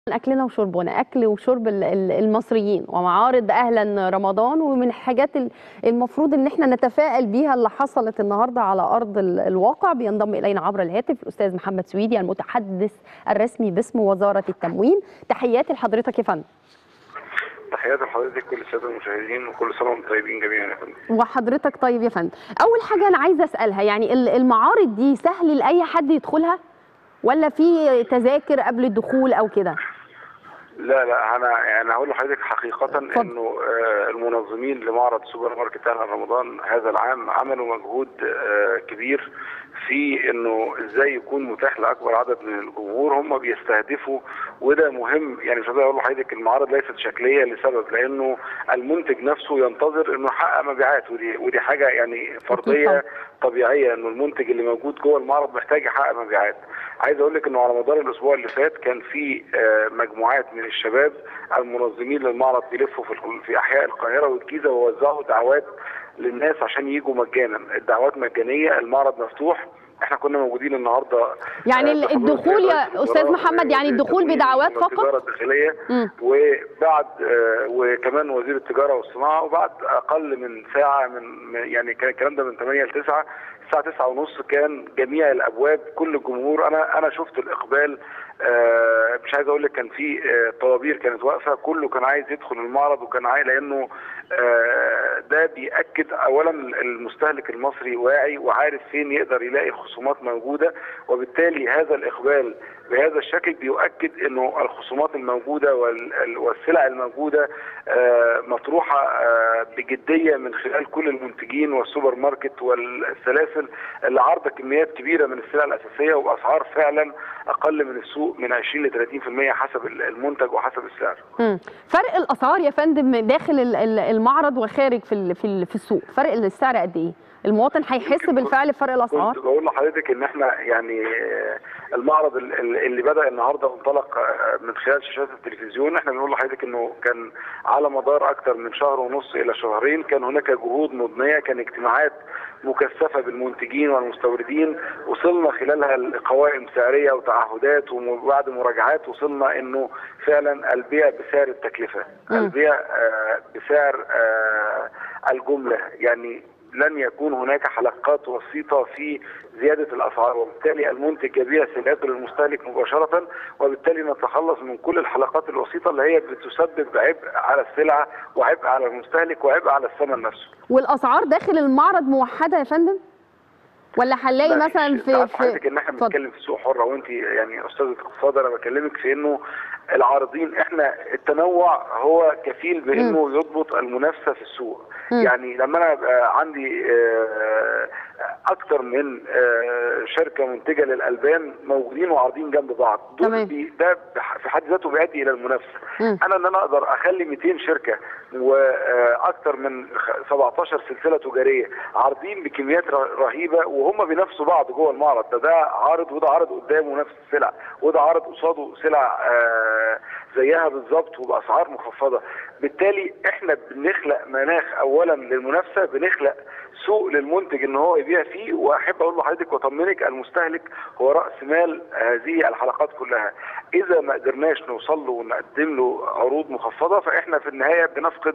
اكلنا وشربنا اكل وشرب ال- ال- المصريين ومعارض اهلا رمضان ومن الحاجات ال- المفروض ان احنا نتفائل بيها اللي حصلت النهارده على ارض ال- الواقع بينضم الينا عبر الهاتف الاستاذ محمد سويدي المتحدث الرسمي باسم وزاره التموين تحياتي لحضرتك يا فندم تحياتي لحضرتك كل الساده المشاهدين وكل سنه وانتم طيبين جميعا يا فندم وحضرتك طيب يا فندم اول حاجه انا عايزه اسالها يعني ال- المعارض دي سهل لاي حد يدخلها ولا في تذاكر قبل الدخول او كده لا لا انا يعني هقول لحضرتك حقيقه اتفضل. انه آه، المنظمين لمعرض سوبر ماركت اهلا رمضان هذا العام عملوا مجهود آه، كبير في انه ازاي يكون متاح لاكبر عدد من الجمهور هم بيستهدفوا وده مهم يعني مش عايز اقول لحضرتك المعارض ليست شكليه لسبب لانه المنتج نفسه ينتظر انه يحقق مبيعات ودي ودي حاجه يعني فرضيه طبيعيه انه المنتج اللي موجود جوه المعرض محتاج يحقق مبيعات عايز اقول لك انه على مدار الاسبوع اللي فات كان في آه، مجموعات من الشباب المنظمين للمعرض بيلفوا في الكل- في احياء القاهره والجيزه ووزعوا دعوات للناس عشان يجوا مجانا الدعوات مجانيه المعرض مفتوح احنا كنا موجودين النهارده يعني آه، ال- بحضور الدخول يا رئيس أستاذ الوزراء محمد يعني الدخول والتموين بدعوات فقط؟ والتجاره الداخليه مم. وبعد آه، وكمان وزير التجاره والصناعه وبعد اقل من ساعه من من- يعني كان الكلام ده من 8 ل 9 الساعه 9 ونص كان جميع الابواب كل الجمهور انا انا شفت الاقبال آه، مش عايز اقول لك كان في آه، طوابير كانت واقفه كله كان عايز يدخل المعرض وكان عايز لانه آه، ده بياكد اولا المستهلك المصري واعي وعارف فين يقدر يلاقي الخصومات موجوده وبالتالي هذا الاقبال بهذا الشكل بيؤكد انه الخصومات الموجوده وال- ال- والسلع الموجوده آه، مطروحه آه، بجديه من خلال كل المنتجين والسوبر ماركت والسلاسل اللي عارضه كميات كبيره من السلع الاساسيه وباسعار فعلا اقل من السوق من 20 ل 30% حسب المنتج وحسب السعر. مم. فرق الاسعار يا فندم داخل ال- ال- المعرض وخارج في ال- في ال- في السوق فرق السعر قد ايه المواطن هيحس يمكن بالفعل بفرق الاسعار كنت بقول لحضرتك ان احنا يعني آه، المعرض ال- ال- اللي بدا النهارده وانطلق آه، من خلال شاشات التلفزيون احنا بنقول لحضرتك انه كان على مدار اكثر من شهر ونص الى شهرين كان هناك جهود مضنيه كان اجتماعات مكثفه بالمنتجين والمستوردين وصلنا خلالها لقوائم سعريه وتعهدات وبعد مراجعات وصلنا انه فعلا البيع بسعر التكلفه مم. البيع آه، بسعر آه، الجمله يعني لن يكون هناك حلقات وسيطه في زياده الاسعار وبالتالي المنتج يبيع سلعته للمستهلك مباشره وبالتالي نتخلص من كل الحلقات الوسيطه اللي هي بتسبب عبء على السلعه وعبء على المستهلك وعبء على الثمن نفسه. والاسعار داخل المعرض موحده يا فندم ولا هنلاقي لا، مثلا مش- في تعرف في حضرتك ان احنا اتفضل. بنتكلم في سوق حره وانت يعني استاذه اقتصاد انا بكلمك في انه العارضين احنا التنوع هو كفيل بانه يضبط المنافسه في السوق مم. يعني لما انا يبقى عندي آه، اكتر من آه، شركه منتجه للالبان موجودين وعارضين جنب بعض دول تمام. بي- ده بح- في حد ذاته بيؤدي الى المنافسه مم. انا ان انا اقدر اخلي 200 شركه واكثر من خ- 17 سلسله تجاريه عارضين بكميات ر- رهيبه وهم بينافسوا بعض جوه المعرض ده ده عارض وده عارض قدامه نفس السلع وده عارض قصاده سلع آه، زيها بالظبط وباسعار مخفضه بالتالي احنا بنخلق مناخ اولا للمنافسه بنخلق سوق للمنتج ان هو يبيع فيه واحب اقول لحضرتك واطمنك المستهلك هو راس مال هذه الحلقات كلها اذا ما قدرناش نوصل له ونقدم له عروض مخفضه فاحنا في النهايه بنفقد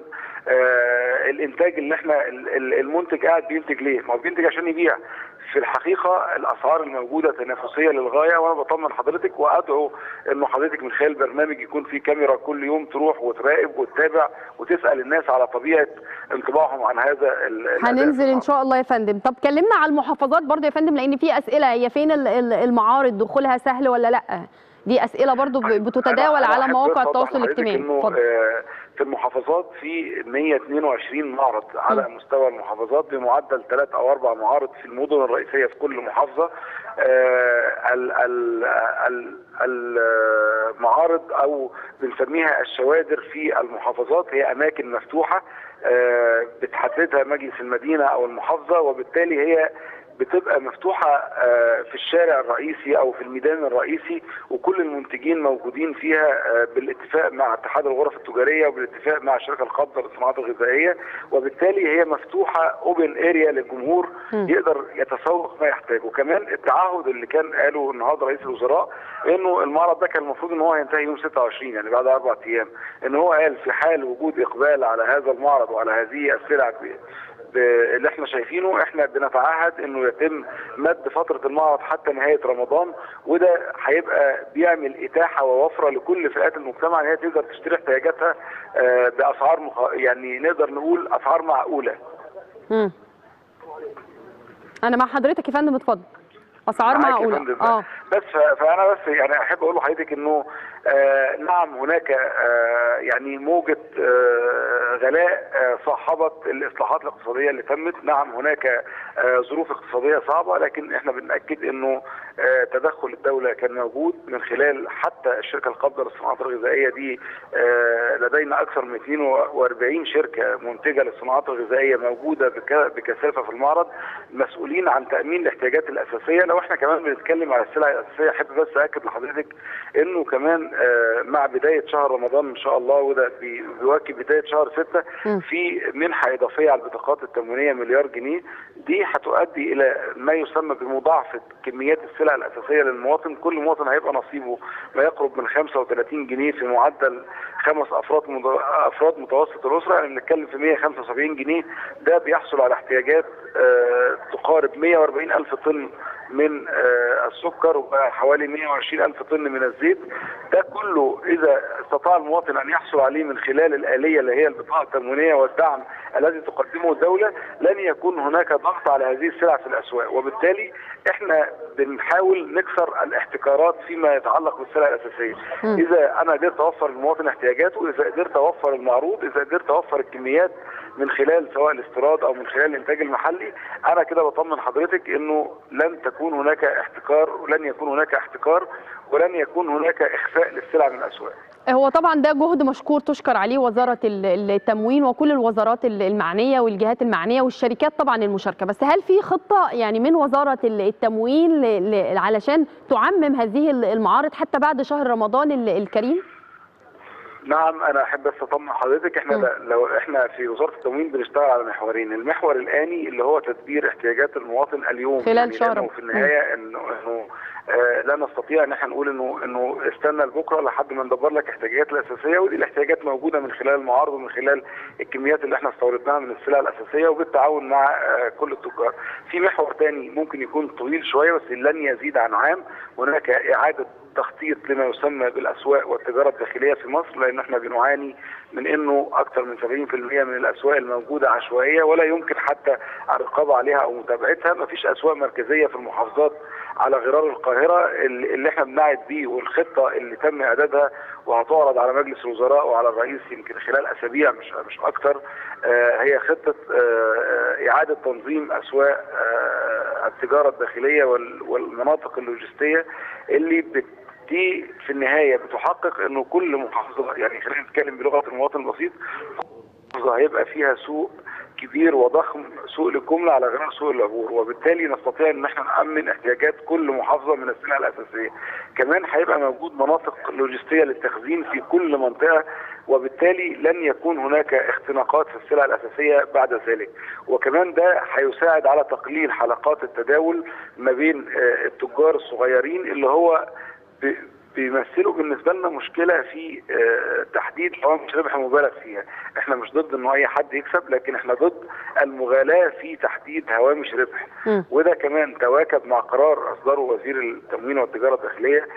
آه الانتاج اللي احنا ال- ال- المنتج قاعد بينتج ليه ما هو بينتج عشان يبيع في الحقيقه الاسعار الموجوده تنافسيه للغايه وانا بطمن حضرتك وادعو انه حضرتك من خلال برنامج يكون في كاميرا كل يوم تروح وتراقب وتتابع وتسال الناس على طبيعه انطباعهم عن هذا ال- الأداء هننزل في ان شاء الله يا فندم طب كلمنا على المحافظات برضو يا فندم لان في اسئله هي فين ال- ال- المعارض دخولها سهل ولا لا دي اسئله برضو ب- بتتداول أنا- أنا على أحب مواقع أوضح التواصل لحضرتك الاجتماعي إنه اتفضل آه، في المحافظات في 122 معرض على مستوى المحافظات بمعدل ثلاث او اربع معارض في المدن الرئيسيه في كل محافظه آه، ال- ال- ال- المعارض او بنسميها الشوادر في المحافظات هي اماكن مفتوحه آه، بتحددها مجلس المدينه او المحافظه وبالتالي هي بتبقى مفتوحه في الشارع الرئيسي او في الميدان الرئيسي وكل المنتجين موجودين فيها بالاتفاق مع اتحاد الغرف التجاريه وبالاتفاق مع الشركه القابضه للصناعات الغذائيه وبالتالي هي مفتوحه اوبن اريا للجمهور م. يقدر يتسوق ما يحتاجه وكمان التعهد اللي كان قاله النهارده رئيس الوزراء انه المعرض ده كان المفروض ان هو ينتهي يوم 26 يعني بعد اربع ايام ان هو قال في حال وجود اقبال على هذا المعرض وعلى هذه السلع اللي احنا شايفينه احنا بنتعهد انه يتم مد فتره المعرض حتى نهايه رمضان وده هيبقى بيعمل اتاحه ووفره لكل فئات المجتمع ان هي تقدر تشتري احتياجاتها باسعار مخ... يعني نقدر نقول اسعار معقوله. امم انا مع حضرتك يا فندم اتفضل. اسعار معقوله اه بس فانا بس يعني احب اقول لحضرتك انه آه نعم هناك آه يعني موجه آه غلاء آه صاحبت الاصلاحات الاقتصاديه اللي تمت نعم هناك آه ظروف اقتصاديه صعبه لكن احنا بناكد انه آه تدخل الدوله كان موجود من خلال حتى الشركه القابضه للصناعات الغذائيه دي آه لدينا اكثر من 42 شركه منتجه للصناعات الغذائيه موجوده بكثافه في المعرض مسؤولين عن تامين الاحتياجات الاساسيه لو احنا كمان بنتكلم على السلع الاساسيه احب بس اكد لحضرتك انه كمان آه مع بدايه شهر رمضان ان شاء الله وده بيواكب بدايه شهر 6 في منحه اضافيه على البطاقات التموينيه مليار جنيه دي هتؤدي الى ما يسمى بمضاعفه كميات السلع الاساسيه للمواطن كل مواطن هيبقى نصيبه ما يقرب من 35 جنيه في معدل خمس افراد افراد متوسط الاسره يعني بنتكلم في 175 جنيه ده بيحصل على احتياجات آه تقارب 140 الف طن من آه السكر وحوالي 120 ألف طن من الزيت ده كله إذا استطاع المواطن أن يحصل عليه من خلال الآلية اللي هي البطاقة التموينية والدعم الذي تقدمه الدولة لن يكون هناك ضغط على هذه السلع في الأسواق وبالتالي احنا بنحاول نكسر الاحتكارات فيما يتعلق بالسلع الأساسية م. إذا أنا قدرت أوفر للمواطن احتياجاته إذا قدرت أوفر المعروض إذا قدرت أوفر الكميات من خلال سواء الاستيراد او من خلال الانتاج المحلي انا كده بطمن حضرتك انه لن تكون هناك احتكار ولن يكون هناك احتكار ولن يكون هناك اخفاء للسلع من الاسواق هو طبعا ده جهد مشكور تشكر عليه وزاره التموين وكل الوزارات المعنيه والجهات المعنيه والشركات طبعا المشاركه بس هل في خطه يعني من وزاره التموين علشان تعمم هذه المعارض حتى بعد شهر رمضان الكريم؟ نعم انا احب بس اطمن حضرتك احنا م. لو احنا في وزاره التموين بنشتغل على محورين المحور الاني اللي هو تدبير احتياجات المواطن اليوم خلال يعني شهر وفي النهايه انه انه آه لا نستطيع ان احنا نقول انه انه استنى لبكره لحد ما ندبر لك احتياجات الاساسيه ودي الاحتياجات موجوده من خلال المعارض ومن خلال الكميات اللي احنا استوردناها من السلع الاساسيه وبالتعاون مع آه كل التجار. في محور ثاني ممكن يكون طويل شويه بس لن يزيد عن عام هناك اعاده تخطيط لما يسمى بالاسواق والتجاره الداخليه في مصر لان احنا بنعاني من انه اكثر من 70% من الاسواق الموجوده عشوائيه ولا يمكن حتى الرقابه عليها او متابعتها، ما فيش اسواق مركزيه في المحافظات على غرار القاهره اللي احنا بنعد بيه والخطه اللي تم اعدادها وهتعرض على مجلس الوزراء وعلى الرئيس يمكن خلال اسابيع مش مش اكثر آه هي خطه آه اعاده تنظيم اسواق آه التجاره الداخليه والمناطق اللوجستيه اللي بت دي في النهايه بتحقق انه كل محافظه يعني خلينا نتكلم بلغه المواطن البسيط محافظه هيبقى فيها سوق كبير وضخم سوق للجمله على غرار سوق العبور وبالتالي نستطيع ان احنا نامن احتياجات كل محافظه من السلع الاساسيه كمان هيبقى موجود مناطق لوجستيه للتخزين في كل منطقه وبالتالي لن يكون هناك اختناقات في السلع الاساسيه بعد ذلك وكمان ده هيساعد على تقليل حلقات التداول ما بين التجار الصغيرين اللي هو بيمثلوا بالنسبه لنا مشكله في تحديد هوامش ربح مبالغ فيها، احنا مش ضد انه اي حد يكسب لكن احنا ضد المغالاه في تحديد هوامش ربح، م. وده كمان تواكب مع قرار اصدره وزير التموين والتجاره الداخليه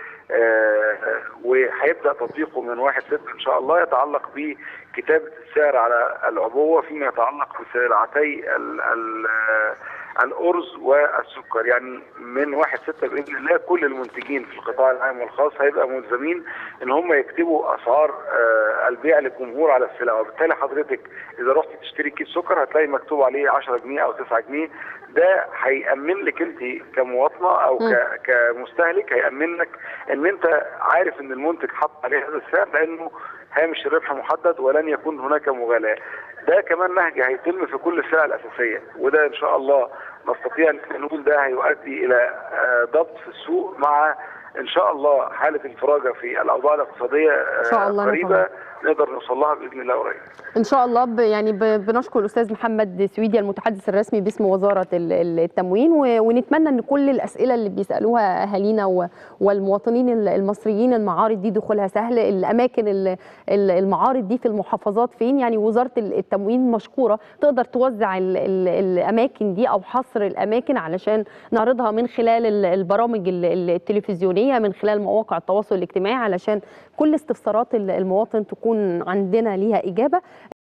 وهيبدا تطبيقه من 1 6 ان شاء الله يتعلق بكتابه السعر على العبوه فيما يتعلق بسلعتي ال ال الارز والسكر يعني من 1 6 باذن الله كل المنتجين في القطاع العام والخاص هيبقى ملزمين ان هم يكتبوا اسعار البيع للجمهور على السلع وبالتالي حضرتك اذا رحت تشتري كيس سكر هتلاقي مكتوب عليه 10 جنيه او 9 جنيه ده هيامن لك انت كمواطنه او كمستهلك هيامن لك ان انت عارف ان المنتج حط عليه هذا السعر لانه هامش الربح محدد ولن يكون هناك مغالاه ده كمان نهج هيتم في كل السلع الاساسيه وده ان شاء الله نستطيع ان نقول ده هيؤدي الى آه، ضبط في السوق مع ان شاء الله حاله انفراجه في الاوضاع الاقتصاديه آه، إن شاء الله قريبه نتمنى. نقدر نوصل لها باذن الله قريب. ان شاء الله ب يعني ب بنشكر الاستاذ محمد سويدي المتحدث الرسمي باسم وزاره ال- ال- التموين و- ونتمنى ان كل الاسئله اللي بيسالوها اهالينا و- والمواطنين ال- المصريين المعارض دي دخولها سهل الاماكن ال- ال- المعارض دي في المحافظات فين يعني وزاره ال- التموين مشكوره تقدر توزع ال ال الاماكن دي او حصر الاماكن علشان نعرضها من خلال ال- البرامج ال- ال- التلفزيونيه من خلال مواقع التواصل الاجتماعي علشان كل استفسارات ال- المواطن تكون عندنا ليها اجابه